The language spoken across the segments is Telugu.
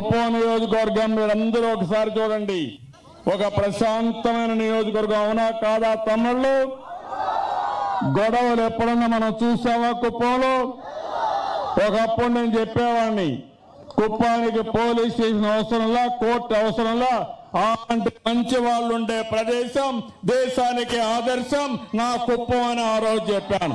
కుప్పం నియోజకవర్గం మీరందరూ ఒకసారి చూడండి ఒక ప్రశాంతమైన నియోజకవర్గం అవునా కాదా తమ్ముళ్ళు గొడవలు ఎప్పుడన్నా మనం చూసామా కుప్పంలో ఒకప్పుడు నేను చెప్పేవాడిని కుప్పానికి పోలీస్ స్టేషన్ అవసరంలా కోర్టు అవసరంలా అలాంటి మంచి వాళ్ళు ఉండే ప్రదేశం దేశానికి ఆదర్శం నా కుప్పం అని ఆ రోజు చెప్పాను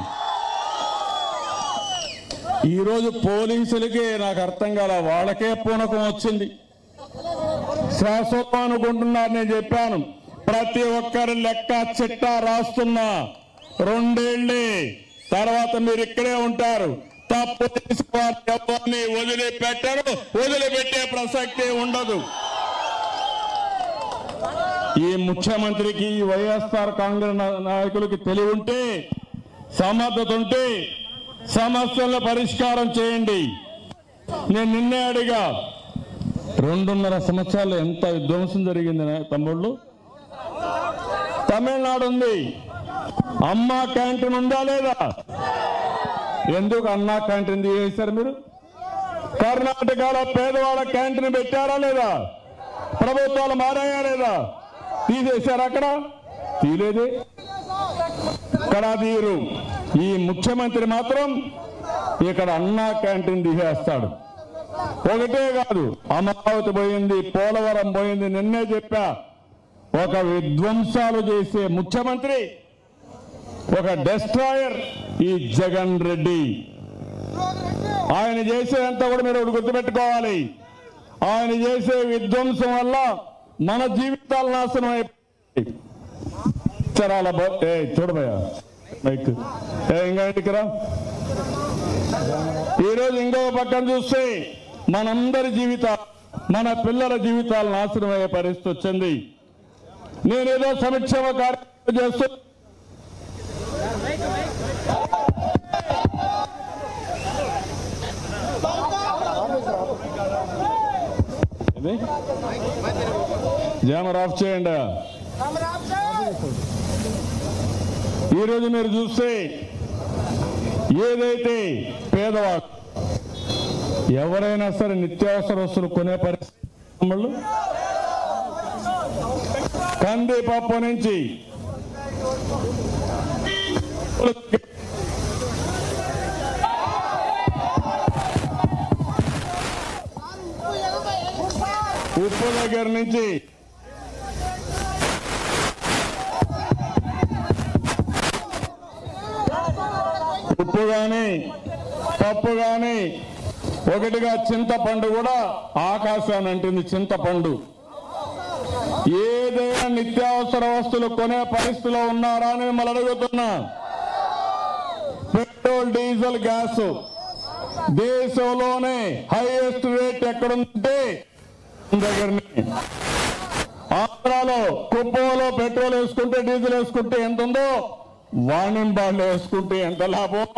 ఈ రోజు పోలీసులకి నాకు అర్థం కాల వాళ్ళకే పూనకం వచ్చింది శాశ్వతం అనుకుంటున్నారు నేను చెప్పాను ప్రతి ఒక్కరి లెక్క చిట్టా రాస్తున్నా రెండేళ్లే తర్వాత మీరు ఇక్కడే ఉంటారు తప్పు చేసి వారు ఎవరిని వదిలిపెట్టరు వదిలిపెట్టే ప్రసక్తి ఉండదు ఈ ముఖ్యమంత్రికి ఈ వైఎస్ఆర్ కాంగ్రెస్ నా- నాయకులకి తెలివి ఉంటే సమర్థత ఉంటే సమస్యల పరిష్కారం చేయండి నేను నిన్నే అడిగా రెండున్నర సంవత్సరాలు ఎంత విధ్వంసం జరిగింది నా తమ్ముళ్ళు తమిళనాడు ఉంది అమ్మా క్యాంటీన్ ఉందా లేదా ఎందుకు అన్నా క్యాంటీన్ తీసేశారు మీరు కర్ణాటకలో పేదవాళ్ళ క్యాంటీన్ పెట్టారా లేదా ప్రభుత్వాలు మారాయా లేదా తీసేశారు అక్కడ తీలేదే ఇక్కడ తీరు ఈ ముఖ్యమంత్రి మాత్రం ఇక్కడ అన్నా క్యాంటీన్ తీసేస్తాడు ఒకటే కాదు అమరావతి పోయింది పోలవరం పోయింది నిన్నే చెప్పా ఒక విధ్వంసాలు చేసే ముఖ్యమంత్రి ఒక డెస్ట్రాయర్ ఈ జగన్ రెడ్డి ఆయన చేసేదంతా కూడా మీరు ఒకటి గుర్తుపెట్టుకోవాలి ఆయన చేసే విధ్వంసం వల్ల మన జీవితాలు నాశనం అయిపోయి చరాల ఏ చూడబోయా మైక్ ఏ ఇంకా ఇంటికి రా ఈరోజు ఇంకో పక్కన చూస్తే మనందరి జీవితాలు మన పిల్లల జీవితాలు నాశనం అయ్యే పరిస్థితి వచ్చింది నేనేదో సంక్షేమ కార్యక్రమం చేస్తూ ఇది? జామర్ ఆఫ్ చేయండి ఈరోజు మీరు చూస్తే ఏదైతే పేదవాడు ఎవరైనా సరే నిత్యావసర వస్తువులు కొనే పరిస్థితి తమ్ముళ్ళు? కందిపప్పు నుంచి ఉప్పు దగ్గర నుంచి ఉప్పు గాని పప్పు గాని ఒకటిగా చింతపండు కూడా ఆకాశాన్ని అంటుంది చింతపండు ఏదైనా నిత్యావసర వస్తువులు కొనే పరిస్థితిలో ఉన్నారా అని మిమ్మల్ని అడుగుతున్నా పెట్రోల్ డీజిల్ గ్యాస్ దేశంలోనే హైయెస్ట్ రేట్ ఎక్కడుందంటే మన దగ్గరనే ఆంధ్రాలో కుప్పంలో పెట్రోల్ వేసుకుంటే డీజిల్ వేసుకుంటే ఎంత ఉందో వాణింబాళ్ళు వేసుకుంటే ఎంత లాభం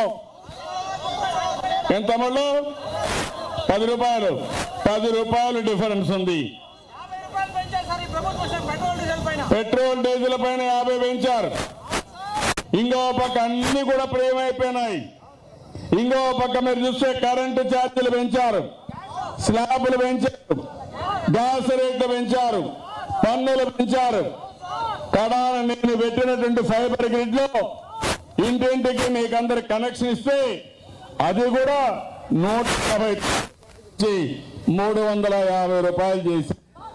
ఎంత అమలు పది రూపాయలు పది రూపాయలు డిఫరెన్స్ ఉంది యాభై రూపాయలు పెంచారు సార్ ఈ ప్రభుత్వం పెట్రోల్ డీజిల్ పైన పెట్రోల్ డీజిల్ పైన యాభై పెంచారు ఇంకో పక్క అన్ని కూడా ప్రేమైపోయినాయి ఇంకో పక్క మీరు చూస్తే కరెంటు ఛార్జీలు పెంచారు స్లాబులు పెంచారు గ్యాస్ రేట్లు పెంచారు పన్నులు పెంచారు కడాన నేను పెట్టినటువంటి ఫైబర్ గ్రిడ్ లో ఇంటింటికి మీకు అందరి కనెక్షన్ ఇస్తే అది కూడా నూట యాభై నుంచి మూడు వందల యాభై రూపాయలు చేసి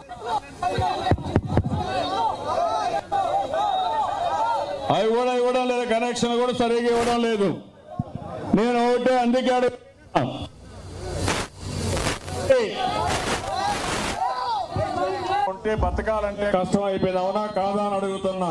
అవి కూడా ఇవ్వడం లేదు కనెక్షన్ కూడా సరిగా ఇవ్వడం లేదు నేను ఒకటే అందుకే అడుగుతున్నా. ఉంటే బతకాలంటే కష్టం అయిపోయింది అవునా కాదా అని అడుగుతున్నా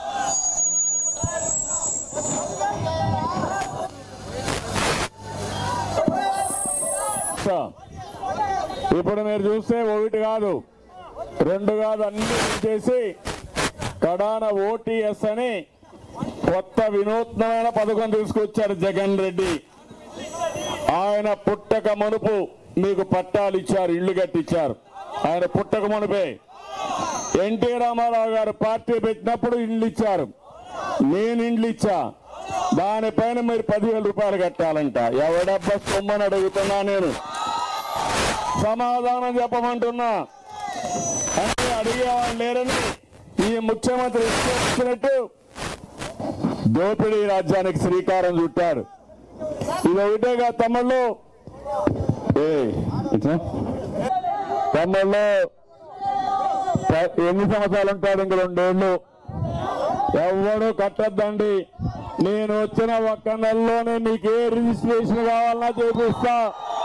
ఇప్పుడు మీరు చూస్తే ఒకటి కాదు రెండు కాదు అన్ని చేసి కడాన ఓటీఎస్ అని కొత్త వినూత్నమైన పథకం తీసుకొచ్చారు జగన్ రెడ్డి ఆయన పుట్టక మునుపు మీకు పట్టాలు ఇచ్చారు ఇళ్లు కట్టించారు ఆయన పుట్టక మునుపే ఎన్టీ రామారావు గారు పార్టీ పెట్టినప్పుడు ఇల్లు ఇచ్చారు నేను ఇండ్లు ఇచ్చా దానిపైన మీరు పదివేల రూపాయలు కట్టాలంట ఎవడబ్బా సొమ్మని అడుగుతున్నా నేను సమాధానం చెప్పమంటున్నా అంటే అడిగేవాళ్ళు లేరని ఈ ముఖ్యమంత్రి ఇచ్చినట్టు దోపిడీ రాజ్యానికి శ్రీకారం చుట్టారు ఇది ఒకటేగా తమ్ముళ్ళు ఏ ఇట్లా తమ్ముళ్ళు ప- ఎన్ని సంవత్సరాలు ఉంటాడు ఇంక రెండేళ్ళు ఎవడు కట్టద్దండి నేను వచ్చిన ఒక్క నెలలోనే మీకు ఏ రిజిస్ట్రేషన్ కావాలన్నా చేపిస్తా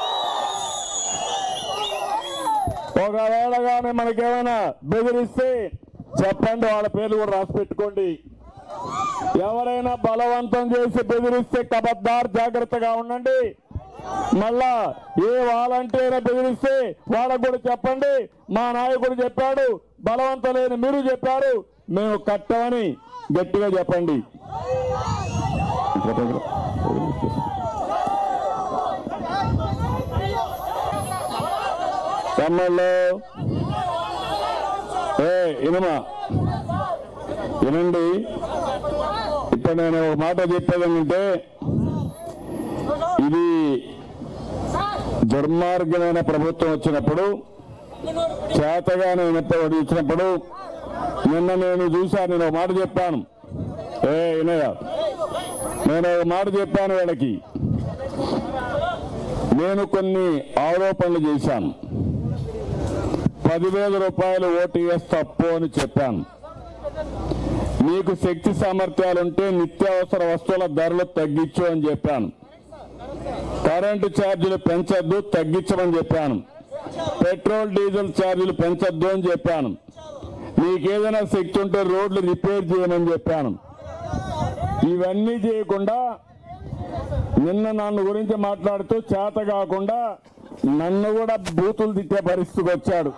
ఒకవేళ కానీ మనకేమైనా బెదిరిస్తే చెప్పండి వాళ్ళ పేర్లు కూడా రాసి పెట్టుకోండి ఎవరైనా బలవంతం చేసి బెదిరిస్తే కబద్దార్ జాగ్రత్తగా ఉండండి మళ్ళా ఏ వాలంటీర్ బెదిరిస్తే వాళ్ళకు కూడా చెప్పండి మా నాయకుడు చెప్పాడు బలవంతం లేని మీరు చెప్పారు మేము కట్టమని గట్టిగా చెప్పండి తమ్ముళ్ళు ఏ ఇనుమా వినండి ఇప్పుడు నేను ఒక మాట చెప్పేది ఏంటంటే ఇది దుర్మార్గమైన ప్రభుత్వం వచ్చినప్పుడు చేతగానే వచ్చినప్పుడు నిన్న నేను చూశాను నేను ఒక మాట చెప్పాను ఏ వినయ నేను ఒక మాట చెప్పాను వీళ్ళకి నేను కొన్ని ఆరోపణలు చేశాను పదివేల రూపాయలు ఓటు వేస్తే తప్పు అని చెప్పాను మీకు శక్తి సామర్థ్యాలుంటే నిత్యావసర వస్తువుల ధరలు తగ్గించు అని చెప్పాను కరెంటు ఛార్జీలు పెంచొద్దు తగ్గించమని చెప్పాను పెట్రోల్ డీజిల్ ఛార్జీలు పెంచొద్దు అని చెప్పాను మీకు ఏదైనా శక్తి ఉంటే రోడ్లు రిపేర్ చేయమని చెప్పాను ఇవన్నీ చేయకుండా నిన్న నన్ను గురించి మాట్లాడుతూ చేత కాకుండా నన్ను కూడా బూతులు తిట్టే పరిస్థితికి వచ్చాడు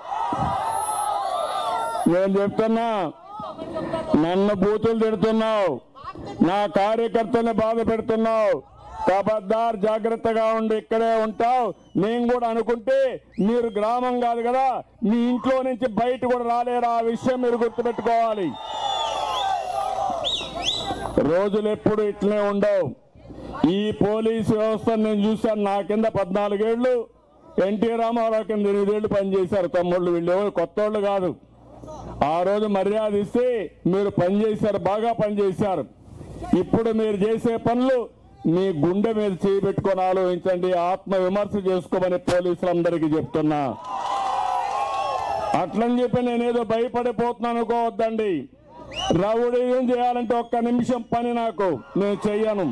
నేను చెప్తున్నా నన్ను బూతులు తిడుతున్నావు నా కార్యకర్తల్ని బాధ పెడుతున్నావు కబద్దార్ జాగ్రత్తగా ఉండి ఇక్కడే ఉంటావు నేను కూడా అనుకుంటే మీరు గ్రామం కాదు కదా మీ ఇంట్లో నుంచి బయట కూడా రాలేరు ఆ విషయం మీరు గుర్తుపెట్టుకోవాలి రోజులు ఎప్పుడు ఇట్లనే ఉండవు ఈ పోలీసు వ్యవస్థను నేను చూశాను నా కింద పద్నాలుగేళ్లు ఎన్టీ రామారావు కింద ఎనిమిదేళ్లు పనిచేశారు తమ్ముళ్ళు వీళ్ళు ఎవరు కొత్త వాళ్ళు కాదు ఆ రోజు మర్యాద ఇస్తే మీరు పనిచేశారు బాగా పనిచేశారు ఇప్పుడు మీరు చేసే పనులు మీ గుండె మీద చేయబెట్టుకొని ఆలోచించండి ఆత్మ విమర్శ చేసుకోమని పోలీసులందరికీ చెప్తున్నా అట్లని చెప్పి నేనేదో భయపడిపోతున్నాను అనుకోవద్దండి రౌడీజం చేయాలంటే ఒక్క నిమిషం పని నాకు నేను చెయ్యను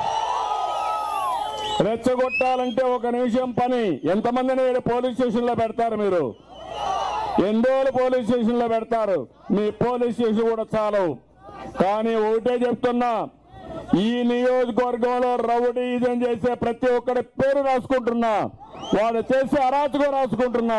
రెచ్చగొట్టాలంటే ఒక నిమిషం పని ఎంతమందిని ఈడ పోలీస్ స్టేషన్ లో పెడతారు మీరు ఎన్ని రోజులు పోలీస్ స్టేషన్ లో పెడతారు మీ పోలీస్ స్టేషన్ కూడా చాలవు కానీ ఒకటే చెప్తున్నా ఈ నియోజకవర్గంలో రౌడీజం చేసే ప్రతి ఒక్కరి పేరు రాసుకుంటున్నా వాడు చేసే అరాచకం రాసుకుంటున్నా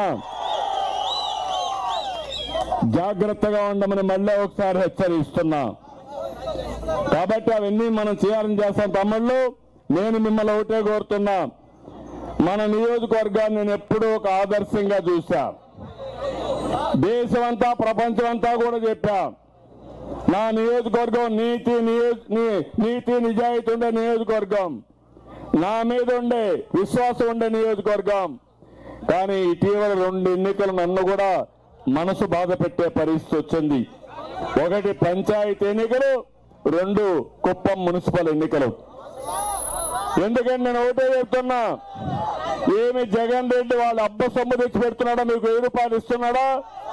జాగ్రత్తగా ఉండమని మళ్ళీ ఒకసారి హెచ్చరిస్తున్నా కాబట్టి అవన్నీ మనం చేయాలని చేస్తాం తమ్ముళ్ళు నేను మిమ్మల్ని ఒకటే కోరుతున్నా మన నియోజకవర్గాన్ని నేను ఎప్పుడూ ఒక ఆదర్శంగా చూసా దేశమంతా ప్రపంచమంతా కూడా చెప్పా నా నియోజకవర్గం నీతి నియోజ నీ- నీతి నిజాయితీ ఉండే నియోజకవర్గం నా మీద ఉండే విశ్వాసం ఉండే నియోజకవర్గం కానీ ఇటీవల రెండు ఎన్నికలు నన్ను కూడా మనసు బాధ పెట్టే పరిస్థితి వచ్చింది ఒకటి పంచాయతీ ఎన్నికలు రెండు కుప్పం మున్సిపల్ ఎన్నికలు ఎందుకంటే నేను ఒకటే చెప్తున్నా ఏమి జగన్ రెడ్డి వాళ్ళ అబ్బ సొమ్ము తెచ్చి పెడుతున్నాడా మీకు వెయ్యి రూపాయలు ఇస్తున్నాడా